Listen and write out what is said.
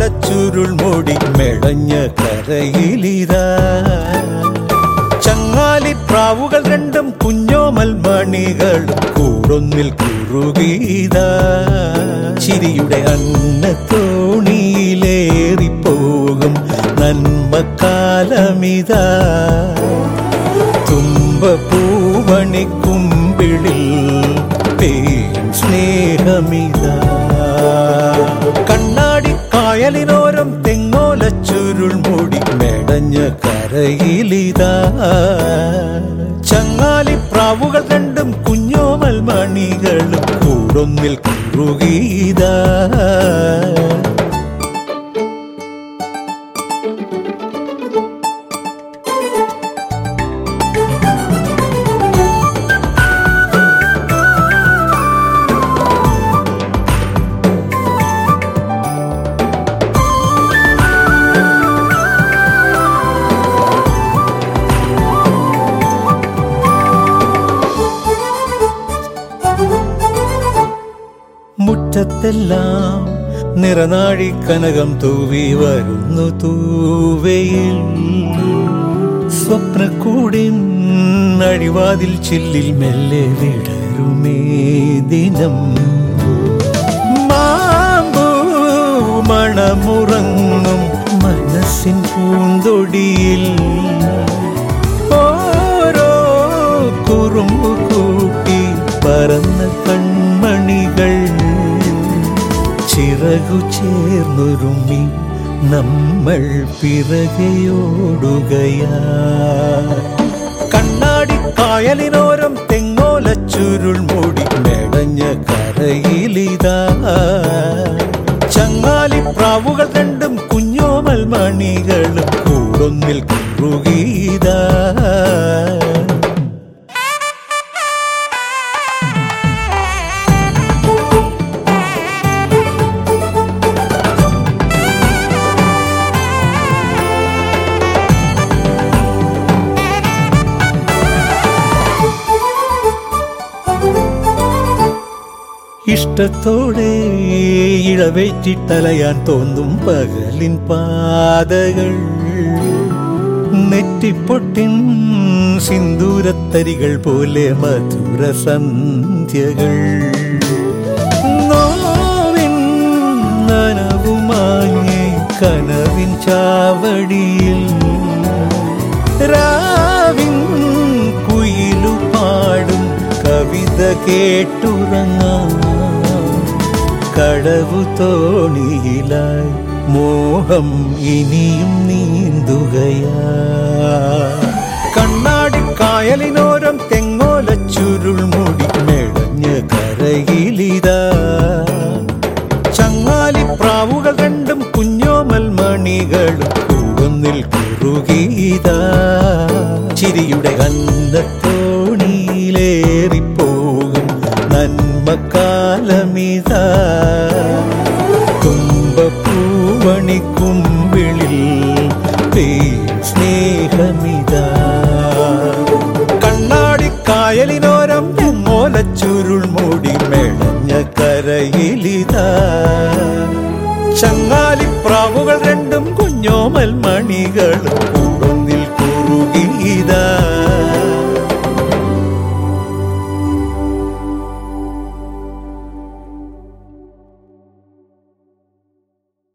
തെങ്ങോലച്ചുരുൾ മൂടി മെടഞ്ഞ കരയിലിതാ ചങ്ങാലിപ്രാവുകൾ രണ്ടും കുഞ്ഞോമൽ മണികളും കൂടൊന്നിൽ കുറുകീതാ ചിരിയുടെ അന്നത്തോണിയിലേറിപ്പോകും നന്മക്കാലമിതാ തുമ്പ പൂവണിക്കുമ്പിളിൽ പേൻ സ്നേഹമിതാ കണ്ണാടി കായലിനോരം തെങ്ങോലച്ചുരുൾ മൂടി മെടഞ്ഞ കരയിലിതാ ചങ്ങാലിപ്രാവുകൾ രണ്ടും കുഞ്ഞോമൽ മണികളും കൂടൊന്നിൽ കുറുകീതാ മുറ്റത്തെല്ലാം നിറനാഴി കനകം തൂവി വരുന്നു തൂവയിൽ സ്വപ്നക്കൂടിൻ അഴിവാതിൽ ചില്ലിൽ മെല്ലെ വിടരുമേ ദിനം മാമ്പൂ മണമുറങ്ങും മനസ്സിൻ പൂന്തൊടിയിൽ ഓരോ കുറുമ്പു കൂട്ടി പറന്ന കൺമണികൾ ചിറകു ചേർന്നൊരുമി നമ്മൾ പിറകയോടുകയാ കണ്ണാടി കായലിനോരം തെങ്ങോലച്ചുരുൾ മൂടി മെടഞ്ഞ കരയിലിതാ ചങ്ങാലിപ്രാവുകൾ രണ്ടും കുഞ്ഞോമൽ മണികളും കൂടൊന്നിൽ കുറുകീതാ ഇഷ്ടത്തോടെ ഇഴവേറ്റിട്ടലയാൻ തോന്നും പകലിൻ പാതകൾ നെറ്റിപ്പൊട്ടിൻ സിന്ദൂരത്തരികൾ പോലെ മധുര സന്ധ്യകൾ നോവിൻ നനവുമാങ്ങി കനവിൻ ചാവടിയിൽ രാവിൻ കുയിലു പാടും കവിത കേട്ടുറങ്ങാം കടവു തോണിയിലായി മോഹം ഇനിയും നീന്തുകയാ കണ്ണാടി കായലിനോരം തെങ്ങോലച്ചുരുൾ മൂടി മെടഞ്ഞ കരയിലിതാ ചങ്ങാലിപ്രാവുകൾ രണ്ടും കുഞ്ഞോമൽ മണികളും കൂടൊന്നിൽ കുറുകീതാ ചിരിയുടെ കന്നത്തോണിയിലേറിപ്പോകും നന്മക്കാലമിതാ തുമ്പപ്പൂവണിക്കുമ്പിളിൽ പേർ സ്നേഹമിതാ കണ്ണാടിക്കായലിനോരം മോലച്ചുരുൾ മൂടി മെടഞ്ഞ കരയിലിതാ ചങ്ങാലിപ്രാവുകൾ രണ്ടും കുഞ്ഞോമൽ മണികളും